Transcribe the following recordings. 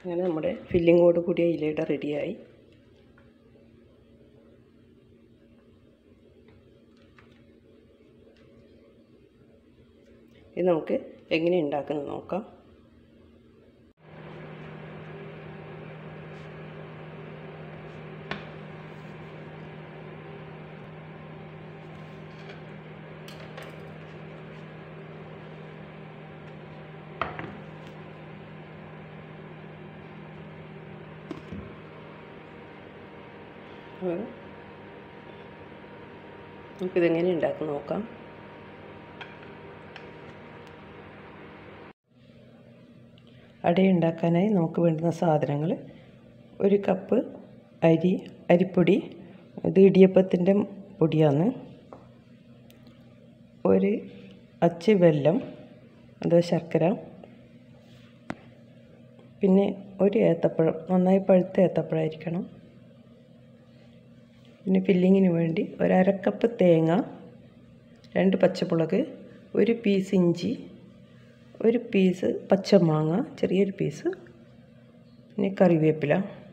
അങ്ങനെ നമ്മുടെ ഫില്ലിങ്ങോട് കൂടിയ ഇലയുടെ റെഡിയായി ഇത് നമുക്ക് എങ്ങനെ ഉണ്ടാക്കുന്നത് നോക്കാം അപ്പോൾ നമുക്കിതെങ്ങനെ ഉണ്ടാക്കി നോക്കാം അട ഉണ്ടാക്കാനായി നമുക്ക് വേണ്ടുന്ന സാധനങ്ങൾ ഒരു കപ്പ് അരി അരിപ്പൊടി ഇത് ഇടിയപ്പത്തിൻ്റെ പൊടിയാണ് ഒരു അച്ച് വെല്ലം അത് ശർക്കര പിന്നെ ഒരു ഏത്തപ്പഴം നന്നായി പഴുത്ത ഏത്തപ്പഴമായിരിക്കണം പിന്നെ ഫില്ലിങ്ങിന് വേണ്ടി ഒരു അരക്കപ്പ് തേങ്ങ രണ്ട് പച്ചമുളക് ഒരു പീസ് ഇഞ്ചി ഒരു പീസ് പച്ചമാങ്ങ ചെറിയൊരു പീസ് പിന്നെ കറിവേപ്പില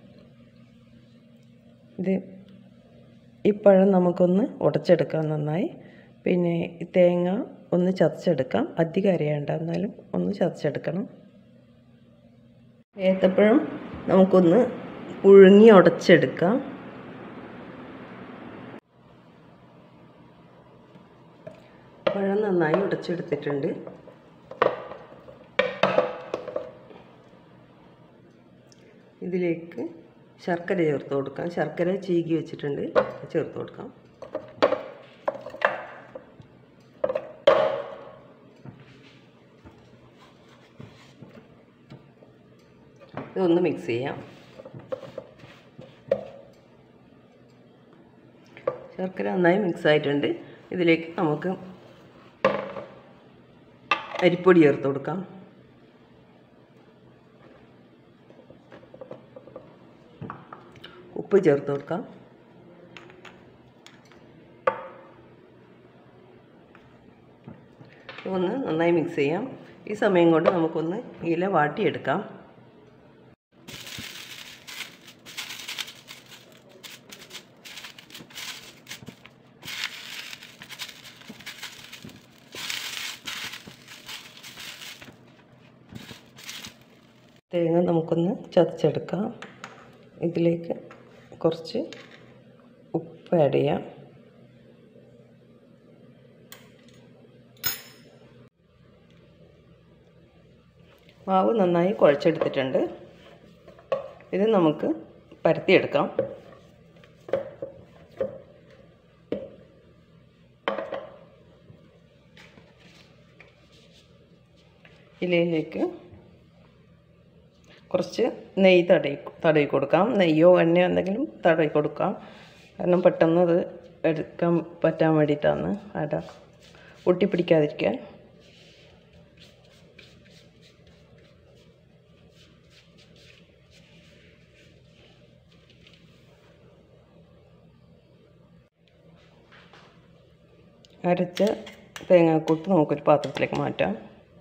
ഇത് ഈ പഴം നമുക്കൊന്ന് ഉടച്ചെടുക്കാം നന്നായി പിന്നെ ഈ തേങ്ങ ഒന്ന് ചതച്ചെടുക്കാം അധികം അരയേണ്ട എന്നാലും ഒന്ന് ചതച്ചെടുക്കണം ഏത്തപ്പഴം നമുക്കൊന്ന് പുഴുങ്ങി ഉടച്ചെടുക്കാം പഴം നന്നായി ഉടച്ചെടുത്തിട്ടുണ്ട് ഇതിലേക്ക് ശർക്കര ചേർത്ത് കൊടുക്കാം ശർക്കര ചീകി വെച്ചിട്ടുണ്ട് ചേർത്ത് കൊടുക്കാം ഇതൊന്ന് മിക്സ് ചെയ്യാം ശർക്കര നന്നായി മിക്സ് ആയിട്ടുണ്ട് ഇതിലേക്ക് നമുക്ക് അരിപ്പൊടി ചേർത്ത് കൊടുക്കാം ഉപ്പ് ചേർത്ത് കൊടുക്കാം ഒന്ന് നന്നായി മിക്സ് ചെയ്യാം ഈ സമയം കൊണ്ട് നമുക്കൊന്ന് ഇല വാട്ടിയെടുക്കാം തേങ്ങ നമുക്കൊന്ന് ചതച്ചെടുക്കാം ഇതിലേക്ക് കുറച്ച് ഉപ്പ് ആഡ് ചെയ്യാം മാവ് നന്നായി കുഴച്ചെടുത്തിട്ടുണ്ട് ഇത് നമുക്ക് പരത്തിയെടുക്കാം ഇലയിലേക്ക് കുറച്ച് നെയ്യ് തടയി തടവി കൊടുക്കാം നെയ്യോ എണ്ണയോ എന്തെങ്കിലും തടവി കൊടുക്കാം കാരണം പെട്ടെന്ന് അത് എടുക്കാൻ പറ്റാൻ വേണ്ടിയിട്ടാണ് അട ഒട്ടിപ്പിടിക്കാതിരിക്കാൻ അരച്ച തേങ്ങാക്കൂട്ട് നമുക്കൊരു പാത്രത്തിലേക്ക് മാറ്റാം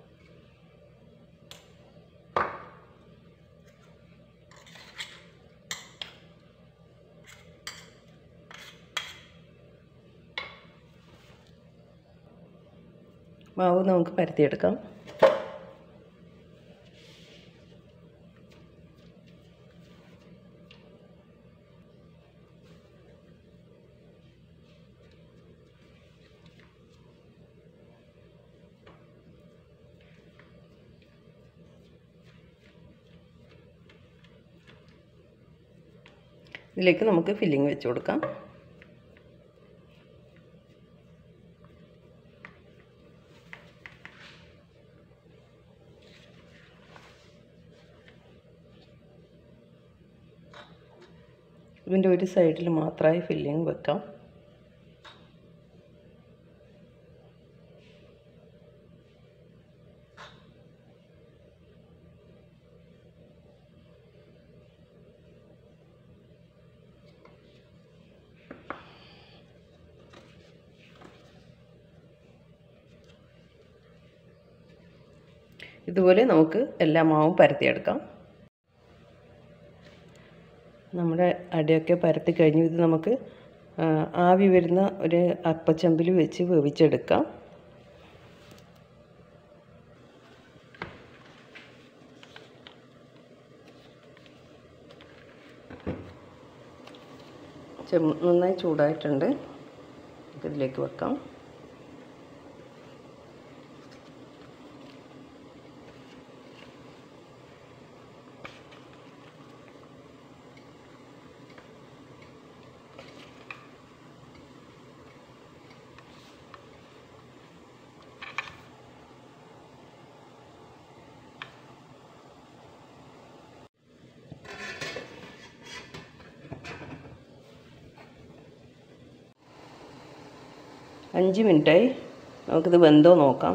മാവ് നമുക്ക് പരത്തിയെടുക്കാം ഇതിലേക്ക് നമുക്ക് ഫില്ലിങ് വെച്ച് കൊടുക്കാം ഇതിൻ്റെ ഒരു സൈഡിൽ മാത്രമായി ഫില്ലിങ് വെക്കാം ഇതുപോലെ നമുക്ക് എല്ലാ മാവും പരത്തിയെടുക്കാം നമ്മുടെ അടയൊക്കെ പരത്തി കഴിഞ്ഞു ഇത് നമുക്ക് ആ, ആവി വരുന്ന ഒരു അപ്പച്ചമ്പിൽ വെച്ച് വേവിച്ചെടുക്കാം ചെം നന്നായി ചൂടായിട്ടുണ്ട് ഇതിലേക്ക് വെക്കാം അഞ്ച് മിനിറ്റായി നമുക്കിത് വെന്തോ നോക്കാം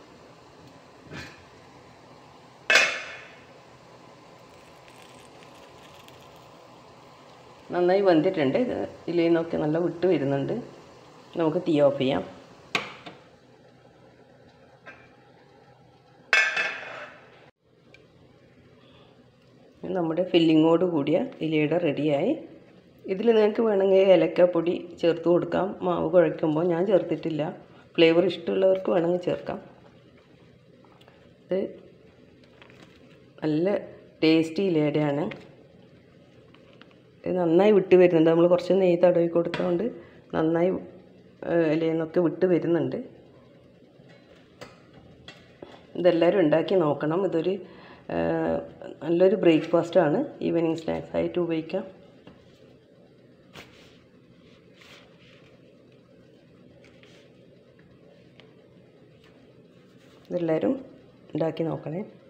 നന്നായി വെന്തിട്ടുണ്ട് ഇത് ഇതിൽ നിന്നൊക്കെ നല്ല വിട്ട് വരുന്നുണ്ട് നമുക്ക് തീ ഓഫ് ചെയ്യാം നമ്മുടെ ഫില്ലിങ്ങോട് കൂടിയ ഇലയുടെ റെഡിയായി ഇതിൽ നിങ്ങൾക്ക് വേണമെങ്കിൽ ഏലക്കപ്പൊടി ചേർത്ത് കൊടുക്കാം മാവ് കുഴയ്ക്കുമ്പോൾ ഞാൻ ചേർത്തിട്ടില്ല ഫ്ലേവർ ഇഷ്ടമുള്ളവർക്ക് വേണമെങ്കിൽ ചേർക്കാം ഇത് നല്ല ടേസ്റ്റി ഇലയുടെയാണ് ഇത് നന്നായി വിട്ട് വരുന്നുണ്ട് നമ്മൾ കുറച്ച് നെയ്യ് തടവി കൊടുത്തുകൊണ്ട് നന്നായി ഇലയിൽ നിന്നൊക്കെ വിട്ട് വരുന്നുണ്ട് ഇതെല്ലാവരും ഉണ്ടാക്കി നോക്കണം ഇതൊരു ആ, നല്ലൊരു ബ്രേക്ക്ഫാസ്റ്റാണ് ഈവനിങ് സ്നാക്സ് ആയിട്ട് ഉപയോഗിക്കാം ഇതെല്ലാവരും ഉണ്ടാക്കി നോക്കണേ